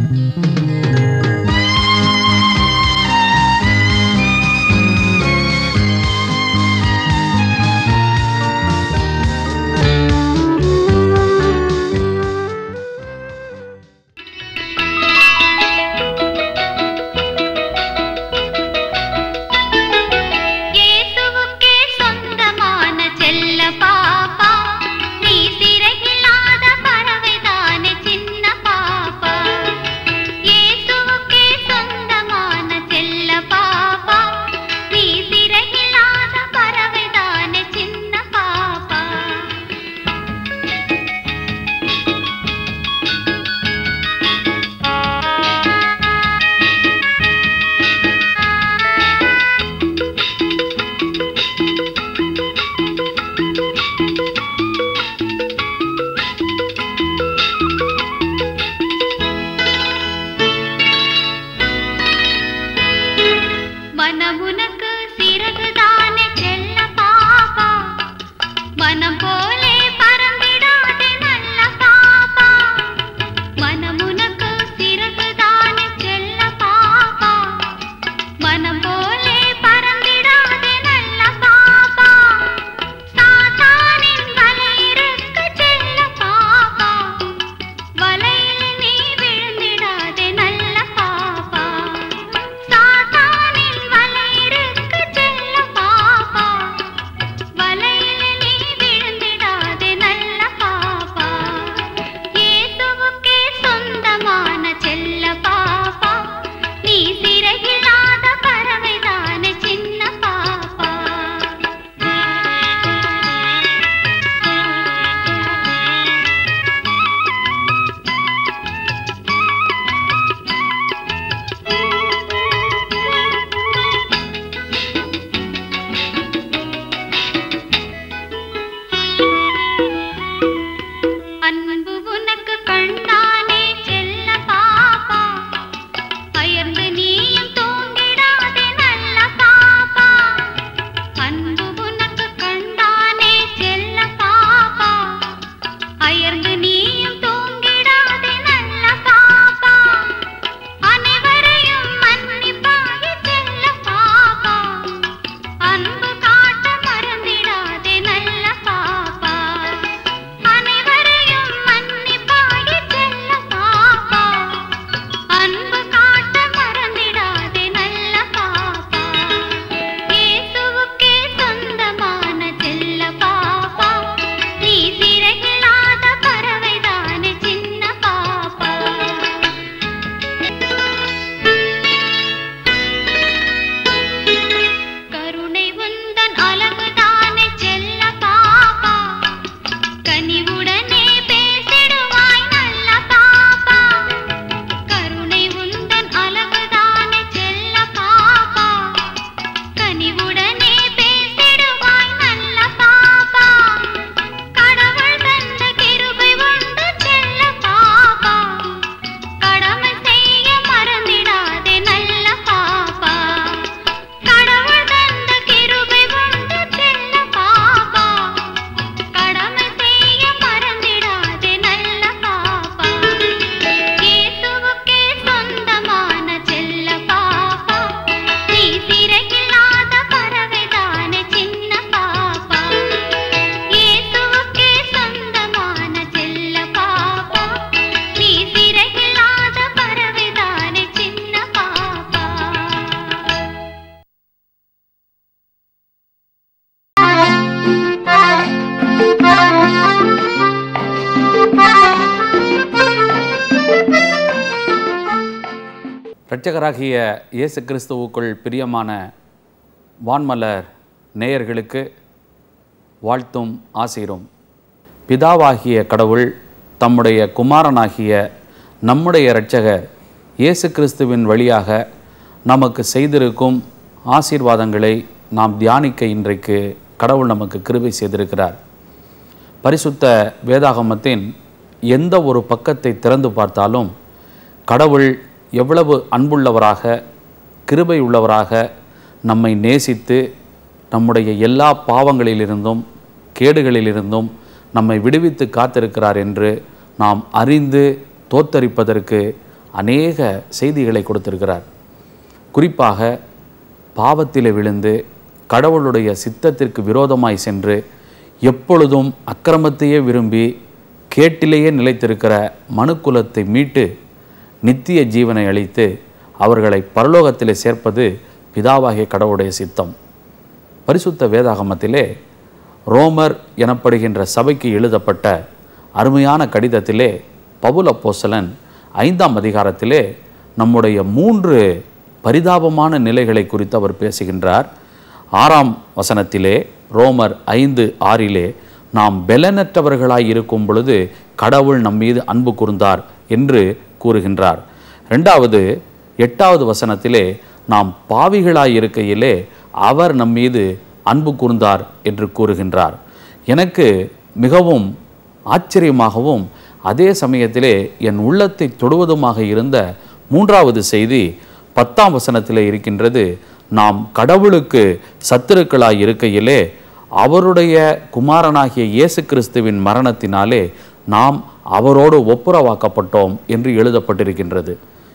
இயேசுவுக்கே சொந்தமான செல்ல பாப்பா நீ சிறையில்லாத பறவைதானே சின்ன பாப்பா இயேசுவுக்கே சொந்தமான செல்ல பாப்பா நீ சிறையில்லாத பறவைதானே சின்ன பாப்பா மனமுனக்கு சிறகுதானே செல்ல பாப்பா மனம் போலே பறந்திடாதே நல்ல பாப்பா மனமுனக்கு சிறகுதானே செல்ல பாப்பா மனம் போலே பறந்திடாதே நல்ல பாப்பா சாத்தானின் வலையிருக்கு செல்ல பாப்பா வலையில் நீ விழுந்திடாதே நல்ல பாப்பா சாத்தானின் வலையிருக்கு செல்ல பாப்பா வலையில் நீ விழுந்திடாதே நல்ல பாப்பா இயேசுவுக்கே சொந்தமான செல்ல பாப்பா நீ சிறகில்லாத பறவைதானே சின்ன பாப்பா அன்பு உனக்கு கண்டானே செல்ல பாப்பா அயர்ந்து நீயும் தூங்கிடாதே நல்ல பாப்பா அன்பு உனக்கு கண்டானே செல்ல பாப்பா அயர்ந்து நீயும் தூங்கிடாதே நல்ல பாப்பா அனைவரையும் மன்னிப்பாகி செல்ல பாப்பா அன்பு காட்ட மறந்திடாதே நல்ல பாப்பா அனைவரையும் மன்னிப்பாகி செல்ல பாப்பா அன்பு காட்ட மறந்திடாதே நல்ல பாப்பா இயேசுவுக்கே சொந்தமான செல்ல பாப்பா நீ சிறகில்லாத பறவைதானே சின்ன பாப்பா கருணை உந்தன் அழகுதானே செல்ல பாப்பா கனிவுடனே பேசிடுவாய் நல்ல பாப்பா கருணை உந்தன் அழகுதானே செல்ல பாப்பா கனிவுடனே பேசிடுவாய் நல்ல பாப்பா கடவுள் தந்த கிருபை உண்டு செல்ல பாப்பா கடமை செய்ய மறந்திடாதே நல்ல பாப்பா கடவுள் தந்த கிருபை உண்டு செல்ல பாப்பா கடமை செய்ய மறந்திடாதே நல்ல பாப்பா இயேசுவுக்கே சொந்தமான செல்ல பாப்பா நீ சிறகில்லாத பறவைதானே சின்ன பாப்பா இயேசுவுக்கே சொந்தமான செல்ல பாப்பா நீ சிறகில்லாத பறவைதானே சின்ன பாப்பா இரட்சகராகிய இயேசு கிறிஸ்துவுக்குள் பிரியமான வான்மலர் நேயர்களுக்கு வாழ்த்தும் ஆசீரும் பிதாவாகிய கடவுள் தம்முடைய குமாரனாகிய நம்முடைய இரட்சகர் இயேசு கிறிஸ்துவின் வழியாக நமக்கு செய்திருக்கும் ஆசீர்வாதங்களை நாம் தியானிக்க இன்றைக்கு கடவுள் நமக்கு கிருபை செய்திருக்கிறார் பரிசுத்த வேதாகமத்தின் எந்த ஒரு பக்கத்தை திறந்து பார்த்தாலும் கடவுள் எவ்வளவு அன்புள்ளவராக கிருபை உள்ளவராக நம்மை நேசித்து நம்முடைய எல்லா பாவங்களிலிருந்தும் கேடுகளிலிருந்தும் நம்மை விடுவித்து காத்திருக்கிறார் என்று நாம் அறிந்து தோத்தரிப்பதற்கு அநேக செய்திகளை கொடுத்திருக்கிறார் குறிப்பாக பாவத்திலே விழுந்து கடவுளுடைய சித்தத்திற்கு விரோதமாய் சென்று எப்பொழுதும் அக்கிரமத்தையே விரும்பி கேட்டிலேயே நிலைத்திருக்கிற மனுக்குலத்தை மீட்டு நித்திய ஜீவனை அளித்து அவர்களை பரலோகத்திலே சேர்ப்பது பிதாவாகிய கடவுளுடைய சித்தம் பரிசுத்த வேதாகமத்திலே ரோமர் எனப்படுகின்ற சபைக்கு எழுதப்பட்ட அருமையான கடிதத்திலே பவுல் அப்போஸ்தலன் ஐந்தாம் அதிகாரத்திலே நம்முடைய மூன்று பரிதாபமான நிலைகளை குறித்து அவர் பேசுகின்றார் ஆறாம் வசனத்திலே ரோமர் ஐந்து ஆறிலே நாம் பெலனற்றவர்களாய் இருக்கும் பொழுது கடவுள் நம் மீது அன்பு கூர்ந்தார் என்று கூறுகின்றார் ரெண்டாவது எட்டாவது வசனத்திலே நாம் பாவிகளாய் இருக்கையிலே அவர் நம் மீது அன்பு கூர்ந்தார் என்று கூறுகின்றார் எனக்கு மிகவும் ஆச்சரியமாகவும் அதே சமயத்திலே என் உள்ளத்தை தொடுவதுமாக இருந்த மூன்றாவது செய்தி பத்தாம் வசனத்திலே இருக்கின்றது நாம் கடவுளுக்கு சத்துருக்களாய் இருக்கையிலே அவருடைய குமாரனாகிய இயேசு கிறிஸ்துவின் மரணத்தினாலே நாம் அவரோடு ஒப்புரவாக்கப்பட்டோம் என்று எழுதப்பட்டிருக்கின்றது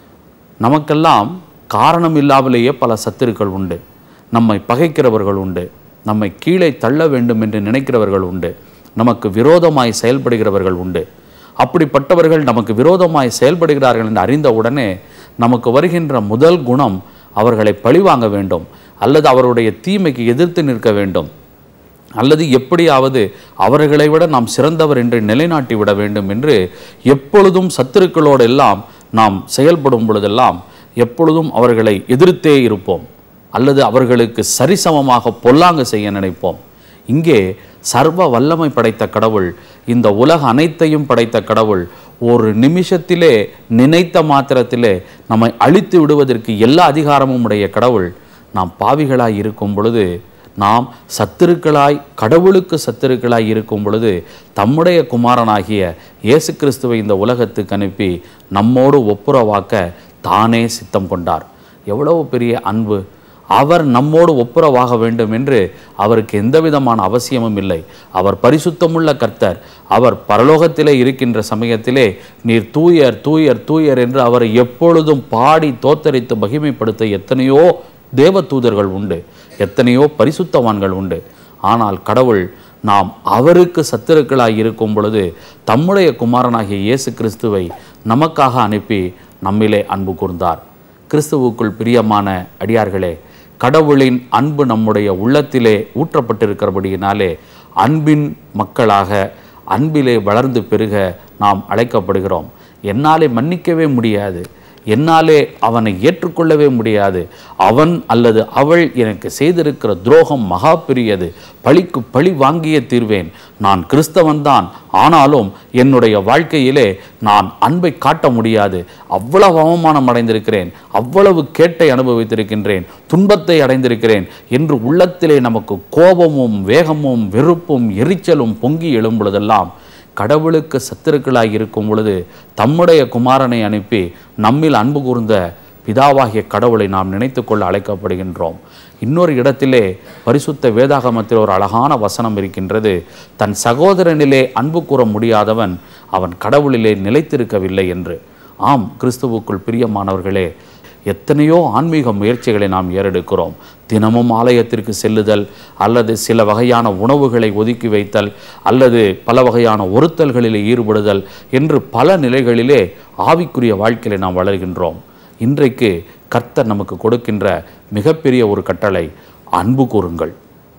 நமக்கெல்லாம் காரணம் இல்லாமலேயே பல சத்துருக்கள் உண்டு நம்மை பகைக்கிறவர்கள் உண்டு நம்மை கீழே தள்ள வேண்டும் என்று நினைக்கிறவர்கள் உண்டு நமக்கு விரோதமாய் செயல்படுகிறவர்கள் உண்டு அப்படிப்பட்டவர்கள் நமக்கு விரோதமாய் செயல்படுகிறார்கள் என்று அறிந்த உடனே நமக்கு வருகின்ற முதல் குணம் அவர்களை பழிவாங்க வேண்டும் அல்லது அவருடைய தீமைக்கு எதிர்த்து நிற்க வேண்டும் அல்லது எப்படியாவது அவர்களை விட நாம் சிறந்தவர் என்று நிலைநாட்டி விட வேண்டும் என்று எப்பொழுதும் சத்துருக்களோடு எல்லாம் நாம் செயல்படும் பொழுதெல்லாம் எப்பொழுதும் அவர்களை எதிர்த்தே இருப்போம் அல்லது அவர்களுக்கு சரிசமமாக பொல்லாங்கு செய்ய நினைப்போம் இங்கே சர்வ வல்லமை படைத்த கடவுள் இந்த உலக அனைத்தையும் படைத்த கடவுள் ஒரு நிமிஷத்திலே நினைத்த மாத்திரத்திலே நம்மை அழித்து விடுவதற்கு எல்லா அதிகாரமும் உடைய கடவுள் நாம் பாவிகளாய் இருக்கும் பொழுது நாம் சத்துருக்களாய் கடவுளுக்கு சத்துருக்களாய் இருக்கும் பொழுது தம்முடைய குமாரனாகிய இயேசு கிறிஸ்துவை இந்த உலகத்துக்கு அனுப்பி நம்மோடு ஒப்புரவாக்க தானே சித்தம் கொண்டார் எவ்வளவு பெரிய அன்பு அவர் நம்மோடு ஒப்புரவாக வேண்டும் என்று அவருக்கு எந்த விதமான அவசியமும் இல்லை அவர் பரிசுத்தமுள்ள கர்த்தர் அவர் பரலோகத்திலே இருக்கின்ற சமயத்திலே நீர் தூயர் தூயர் தூயர் என்று அவரை எப்பொழுதும் பாடி தோத்தரித்து மகிமைப்படுத்த எத்தனையோ தேவ தூதர்கள் உண்டு எத்தனையோ பரிசுத்தவான்கள் உண்டு ஆனால் கடவுள் நாம் அவருக்கு சத்துருக்களாய் இருக்கும் பொழுது தம்முடைய குமாரனாகிய இயேசு கிறிஸ்துவை நமக்காக அனுப்பி நம்மிலே அன்பு கூர்ந்தார் கிறிஸ்துவுக்குள் பிரியமான அடியார்களே கடவுளின் அன்பு நம்முடைய உள்ளத்திலே ஊற்றப்பட்டிருக்கிறபடியினாலே அன்பின் மக்களாக அன்பிலே வளர்ந்து பெருக நாம் அழைக்கப்படுகிறோம் என்னாலே மன்னிக்கவே முடியாது என்னாலே அவனை ஏற்றுக்கொள்ளவே முடியாது அவன் அல்லது அவள் எனக்கு செய்திருக்கிற துரோகம் மகா பெரியது பழிக்கு பழி வாங்கிய தீர்வேன் நான் கிறிஸ்தவன்தான் ஆனாலும் என்னுடைய வாழ்க்கையிலே நான் அன்பை காட்ட முடியாது அவ்வளவு அவமானம் அடைந்திருக்கிறேன் அவ்வளவு கேட்டை அனுபவித்திருக்கின்றேன் துன்பத்தை அடைந்திருக்கிறேன் என்று உள்ளத்திலே நமக்கு கோபமும் வேகமும் வெறுப்பும் எரிச்சலும் பொங்கி எழும் பொழுதெல்லாம் கடவுளுக்கு சத்துருக்களாய் இருக்கும் பொழுது தம்முடைய குமாரனை அனுப்பி நம்மில் அன்பு கூர்ந்த பிதாவாகிய கடவுளை நாம் நினைத்துக்கொள்ள அழைக்கப்படுகின்றோம் இன்னொரு இடத்திலே பரிசுத்த வேதாகமத்தில் ஒரு அழகான வசனம் இருக்கின்றது தன் சகோதரனிலே அன்பு கூற முடியாதவன் அவன் கடவுளிலே நிலைத்திருக்கவில்லை என்று ஆம் கிறிஸ்துவுக்குள் பிரியமானவர்களே எத்தனையோ ஆன்மீக முயற்சிகளை நாம் ஏறெடுக்கிறோம் தினமும் ஆலயத்திற்கு செல்லுதல் அல்லது சில வகையான உணவுகளை ஒதுக்கி வைத்தல் அல்லது பல வகையான ஒருத்தல்களிலே ஈடுபடுதல் என்று பல நிலைகளிலே ஆவிக்குரிய வாழ்க்கையிலே நாம் வளர்கின்றோம் இன்றைக்கு கர்த்தர் நமக்கு கொடுக்கின்ற மிகப்பெரிய ஒரு கட்டளை அன்பு கூறுங்கள்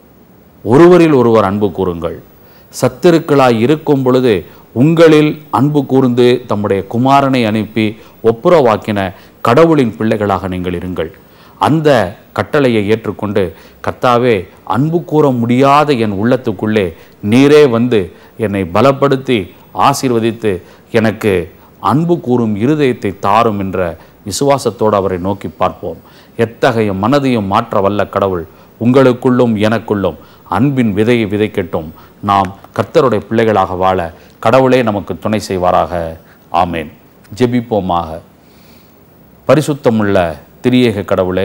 ஒருவரில் ஒருவர் அன்பு கூறுங்கள் சத்துருக்களாய் இருக்கும் பொழுது உங்களில் அன்பு கூர்ந்து தம்முடைய குமாரனை அனுப்பி ஒப்புரவாக்கின கடவுளின் பிள்ளைகளாக நீங்கள் இருங்கள் அந்த கட்டளையை ஏற்றுக்கொண்டு கர்த்தாவே அன்பு கூற முடியாத என் உள்ளத்துக்குள்ளே நீரே வந்து என்னை பலப்படுத்தி ஆசீர்வதித்து எனக்கு அன்பு கூறும் இருதயத்தை தாரும் என்ற விசுவாசத்தோடு அவரை நோக்கி பார்ப்போம் எத்தகைய மனதையும் மாற்ற வல்ல கடவுள் உங்களுக்குள்ளும் எனக்குள்ளும் அன்பின் விதையை விதைக்கட்டும் நாம் கர்த்தருடைய பிள்ளைகளாக வாழ கடவுளே நமக்கு துணை செய்வாராக ஆமேன் ஜெபிப்போமாக பரிசுத்தமுள்ள திரியேக கடவுளே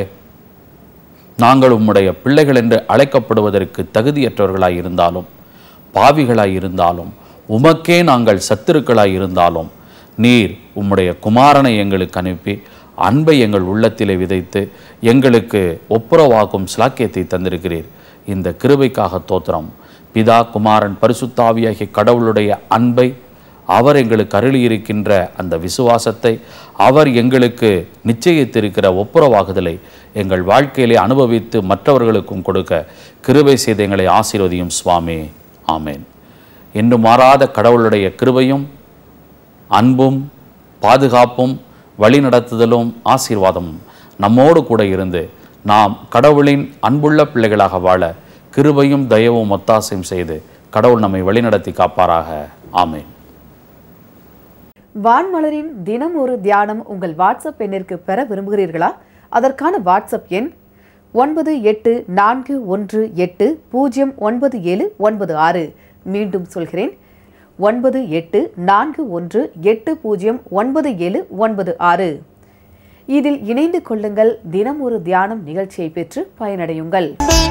நாங்கள் உம்முடைய பிள்ளைகள் என்று அழைக்கப்படுவதற்கு தகுதியற்றவர்களாய் இருந்தாலும் பாவிகளாய் இருந்தாலும் உமக்கே நாங்கள் சத்துருக்களாய் இருந்தாலும் நீர் உம்முடைய குமாரனை எங்களுக்கு அனுப்பி அன்பை எங்கள் உள்ளத்திலே விதைத்து எங்களுக்கு ஒப்புரவாக்கும் சிலாக்கியத்தை தந்திருக்கிறீர் இந்த கிருபைக்காக தோத்திரம் பிதா குமாரன் பரிசுத்தாவியாகிய கடவுளுடைய அன்பை அவர் எங்களுக்கு அருளியிருக்கின்ற அந்த விசுவாசத்தை அவர் எங்களுக்கு நிச்சயித்திருக்கிற ஒப்புரவாகுதலை எங்கள் வாழ்க்கையிலே அனுபவித்து மற்றவர்களுக்கும் கொடுக்க கிருபை செய்த எங்களை ஆசீர்வதியும் சுவாமி ஆமேன் இன்னும் மாறாத கடவுளுடைய கிருபையும் அன்பும் பாதுகாப்பும் வழிநடத்துதலும் ஆசீர்வாதமும் நம்மோடு கூட இருந்து நாம் கடவுளின் அன்புள்ள பிள்ளைகளாக வாழ கிருபையும் தயவும் ஒத்தாசையும் செய்து கடவுள் நம்மை வழிநடத்தி காப்பாராக ஆமேன் வான்மலரின் தினம் ஒரு தியானம் உங்கள் வாட்ஸ்அப் எண்ணிற்கு பெற விரும்புகிறீர்களா அதற்கான வாட்ஸ்அப் எண் ஒன்பது எட்டு நான்கு ஒன்று எட்டு பூஜ்ஜியம் ஒன்பது ஏழு ஒன்பது ஆறு மீண்டும் சொல்கிறேன் ஒன்பது எட்டு நான்கு ஒன்று எட்டு பூஜ்ஜியம் ஒன்பது ஏழு ஒன்பது ஆறு இதில் இணைந்து கொள்ளுங்கள் தினம் ஒரு தியானம் நிகழ்ச்சியை பெற்று பயனடையுங்கள்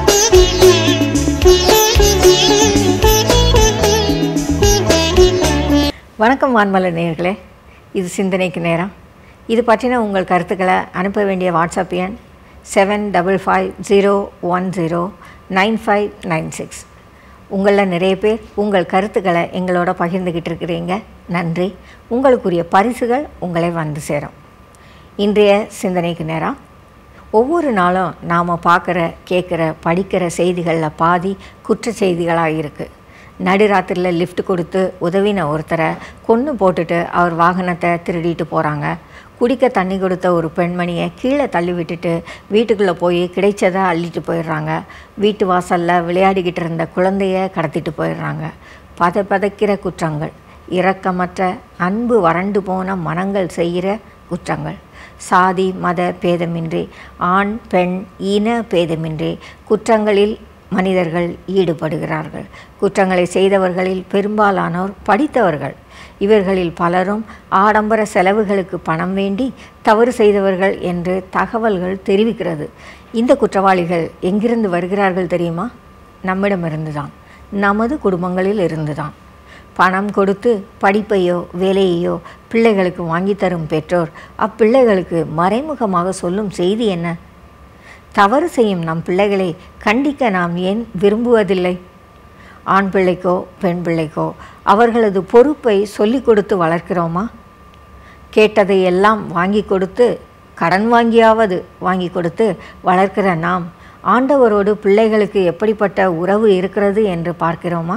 வணக்கம் வான்மலர் நேயர்களே இது சிந்தனைக்கு நேரம் இது பற்றின உங்கள் கருத்துக்களை அனுப்ப வேண்டிய வாட்ஸ்அப் எண் seven double five zero one zero nine five nine six உங்களில் நிறைய பேர் உங்கள் கருத்துக்களை எங்களோட பகிர்ந்துக்கிட்டு இருக்கிறீங்க நன்றி உங்களுக்குரிய பரிசுகள் உங்களை வந்து சேரும் இன்றைய சிந்தனைக்கு நேரம் ஒவ்வொரு நாளும் நாம் பார்க்குற கேட்குற படிக்கிற செய்திகளில் பாதி குற்ற செய்திகளாக இருக்குது நடுராத்திரியில் லிஃப்ட் கொடுத்து உதவின ஒருத்தரை கொன்று போட்டுட்டு அவர் வாகனத்தை திருடிட்டு போகிறாங்க குடிக்க தண்ணி கொடுத்த ஒரு பெண்மணியை கீழே தள்ளி விட்டுட்டு வீட்டுக்குள்ளே போய் கிடைச்சதை அள்ளிட்டு போயிடுறாங்க வீட்டு வாசலில் விளையாடிக்கிட்டு இருந்த குழந்தைய கடத்திட்டு போயிடுறாங்க பத பதைக்கிற குற்றங்கள் இரக்கமற்ற அன்பு வறண்டு போன மனங்கள் செய்கிற குற்றங்கள் சாதி மத பேதமின்றி ஆண் பெண் இன பேதமின்றி குற்றங்களில் மனிதர்கள் ஈடுபடுகிறார்கள் குற்றங்களை செய்தவர்களில் பெரும்பாலானோர் படித்தவர்கள் இவர்களில் பலரும் ஆடம்பர செலவுகளுக்கு பணம் வேண்டி தவறு செய்தவர்கள் என்று தகவல்கள் தெரிவிக்கிறது இந்த குற்றவாளிகள் எங்கிருந்து வருகிறார்கள் தெரியுமா நம்மிடமிருந்து தான் நமது குடும்பங்களில் இருந்து தான் பணம் கொடுத்து படிப்பையோ வேலையையோ பிள்ளைகளுக்கு வாங்கி தரும் பெற்றோர் அப்பிள்ளைகளுக்கு மறைமுகமாக சொல்லும் செய்தி என்ன தவறு செய்யும் நம் பிள்ளைகளை கண்டிக்க நாம் ஏன் விரும்புவதில்லை ஆண் பிள்ளைக்கோ பெண் பிள்ளைக்கோ அவர்களது பொறுப்பை சொல்லிக் கொடுத்து வளர்க்கிறோமா கேட்டதை எல்லாம் வாங்கி கொடுத்து கடன் வாங்கியாவது வாங்கி கொடுத்து வளர்க்கிற நாம் ஆண்டவரோடு பிள்ளைகளுக்கு எப்படிப்பட்ட உறவு இருக்கிறது என்று பார்க்கிறோமா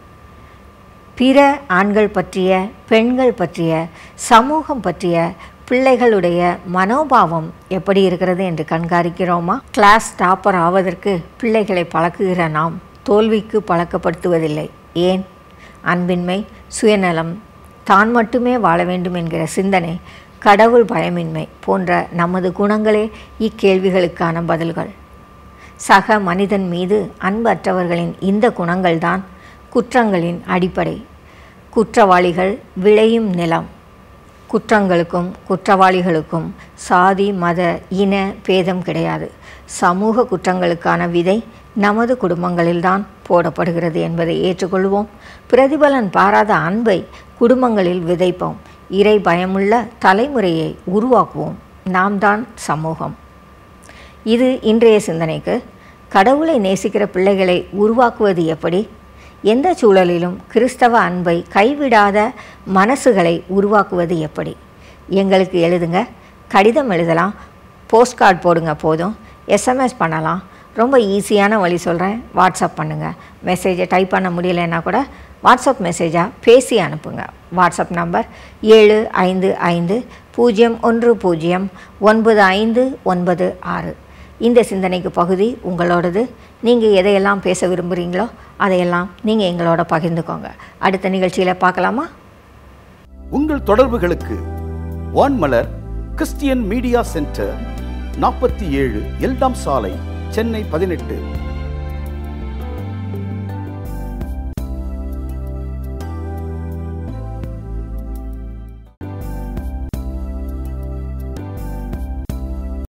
பிற ஆண்கள் பற்றிய பெண்கள் பற்றிய சமூகம் பற்றிய பிள்ளைகளுடைய மனோபாவம் எப்படி இருக்கிறது என்று கண்காணிக்கிறோமா கிளாஸ் டாப்பர் ஆவதற்கு பிள்ளைகளை பழக்குகிற நாம் தோல்விக்கு பழக்கப்படுத்துவதில்லை ஏன் அன்பின்மை சுயநலம் தான் மட்டுமே வாழ வேண்டும் என்கிற சிந்தனை கடவுள் பயமின்மை போன்ற நமது குணங்களே இக்கேள்விகளுக்கான பதில்கள் சக மனிதன் மீது அன்பற்றவர்களின் இந்த குணங்கள்தான் குற்றங்களின் அடிப்படை குற்றவாளிகள் விளையும் நிலம் குற்றங்களுக்கும் குற்றவாளிகளுக்கும் சாதி மத இன பேதம் கிடையாது சமூக குற்றங்களுக்கான விதை நமது குடும்பங்களில்தான் போடப்படுகிறது என்பதை ஏற்றுக்கொள்வோம் பிரதிபலன் பாராத அன்பை குடும்பங்களில் விதைப்போம் இறை பயமுள்ள தலைமுறையை உருவாக்குவோம் நாம் தான் சமூகம் இது இன்றைய சிந்தனைக்கு கடவுளை நேசிக்கிற பிள்ளைகளை உருவாக்குவது எப்படி எந்த சூழலிலும் கிறிஸ்தவ அன்பை கைவிடாத மனசுகளை உருவாக்குவது எப்படி எங்களுக்கு எழுதுங்க கடிதம் எழுதலாம் போஸ்ட் கார்டு போடுங்க போதும் எஸ்எம்எஸ் பண்ணலாம் ரொம்ப ஈஸியான வழி சொல்கிறேன் வாட்ஸ்அப் பண்ணுங்கள் மெசேஜை டைப் பண்ண முடியலைன்னா கூட வாட்ஸ்அப் மெசேஜாக பேசி அனுப்புங்க வாட்ஸ்அப் நம்பர் ஏழு ஐந்து ஐந்து பூஜ்ஜியம் ஒன்று பூஜ்ஜியம் ஒன்பது ஐந்து ஒன்பது ஆறு இந்த சிந்தனைக்கு பகுதி உங்களோடது நீங்கள் எதையெல்லாம் பேச விரும்புகிறீங்களோ அதையெல்லாம் நீங்கள் எங்களோட பகிர்ந்துக்கோங்க அடுத்த நிகழ்ச்சியில் பார்க்கலாமா உங்கள் தொடர்புகளுக்கு வான்மலர் கிறிஸ்டியன் மீடியா சென்டர் நாற்பத்தி ஏழு எல்டாம் சாலை சென்னை பதினெட்டு